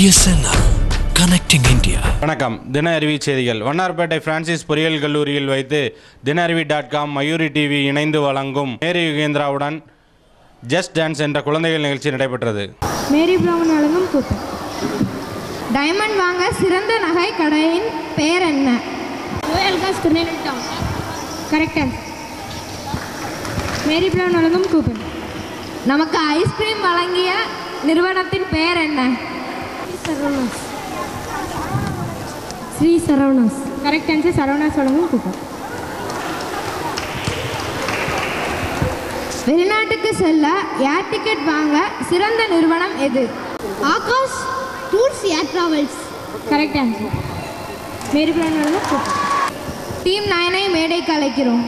BSNL connecting India வணக்கம் தின அறிவி செய்திகள் வண்ணார்பேட்டை பிரான்சிஸ் பொறியியல் கல்லூரியில் வைத்து தின அறிவி டாட் காம் மயூரி டிவி இணைந்து வழங்கும் மேரி யுகேந்திராவுடன் ஜஸ்ட் டான்ஸ் என்ற குழந்தைகள் நிகழ்ச்சி நடைபெற்றது மேரி பிரவுன் வழங்கும் கூட்டம் டைமண்ட் வாங்க சிறந்த நகை கடையின் பெயர் என்ன ரோயல்காஸ் திருநெல்வேலி டவுன் கரெக்டாக மேரி பிரவுன் வழங்கும் கூப்பன் நமக்கு ஐஸ்கிரீம் வழங்கிய நிறுவனத்தின் பெயர் என்ன சரவணாஸ் ஸ்ரீ சரவணாஸ் கரெக்ட் ஆன்சர் சரவணாஸ் வழங்கும் கூப்பன் வெளிநாட்டுக்கு செல்ல ஏர் டிக்கெட் வாங்க சிறந்த நிறுவனம் எது Akash tours air travels correct answer Mary Brown வழங்கும் கூப்பன் டீம் நயனை மேடைக்கு அழைக்கிறோம்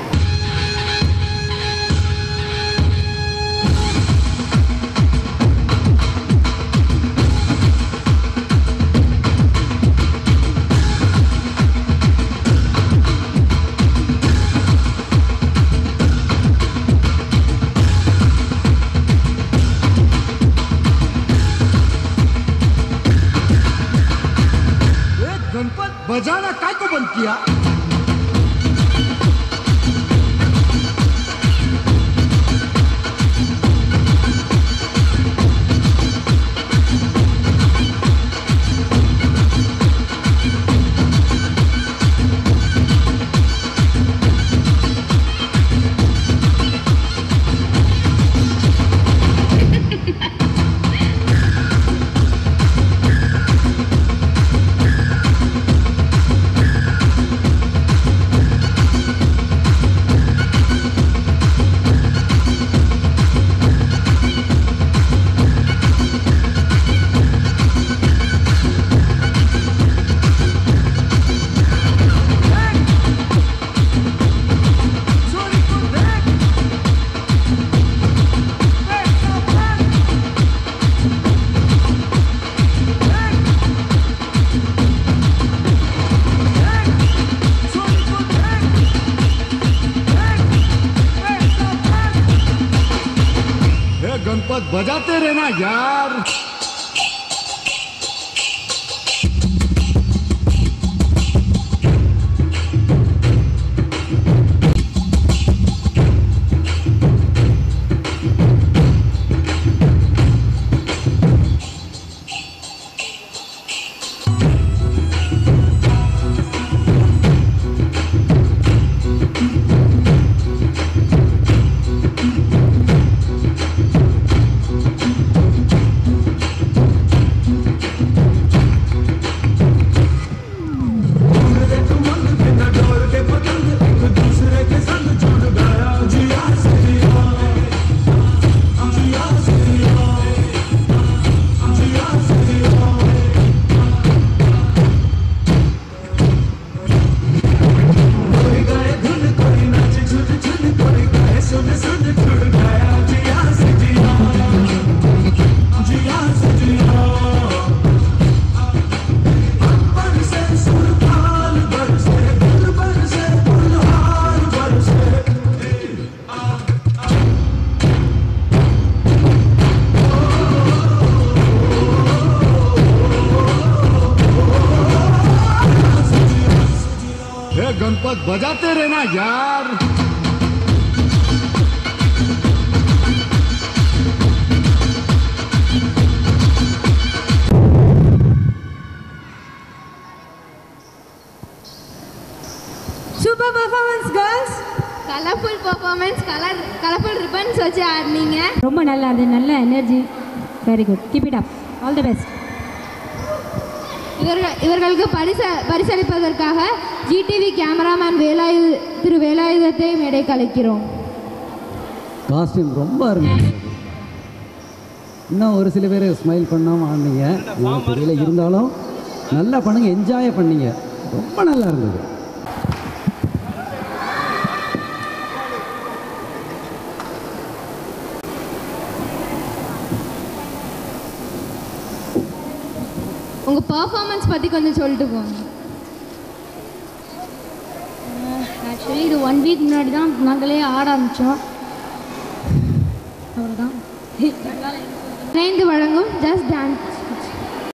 ए, गणपत बजाना काय को बंद किया चोरी को देख देख तो देख। देख। देख। चोरी को देख। देख। देख तो देख। ए, गणपत बजाते रहना यार ए, गणपत बजाते रहना यार super performance girls colourful performance colour colourful ribbons வச்சு ஆடினீங்க ரொம்ப நல்லா இருந்தது நல்ல energy very good keep it up all the best இவர்கள் இவர்களுக்கு பரிச பரிசளிப்பதற்காக ஜிடிவி கேமராமேன் வேலாயு திரு வேலாயுதத்தை மேடைக்கு அழைக்கிறோம் காஸ்டியூம் ரொம்ப அருமையாக இருந்தது இன்னும் ஒரு சில பேர் ஸ்மைல் பண்ணாமல் ஆடினீங்க எனக்கு தெரியல இருந்தாலும் நல்லா பண்ணுங்க என்ஜாய் பண்ணீங்க ரொம்ப நல்லா இருந்தது உங்கள் பர்ஃபார்மன்ஸ் பற்றி கொஞ்சம் சொல்லிட்டு போங்க ஆக்சுவலி இது ஒன் வீக் முன்னாடி தான் நாங்களே ஆட ஆரம்பித்தோம் அவ்வளோதான் இணைந்து வழங்கும் ஜஸ்ட் டான்ஸ்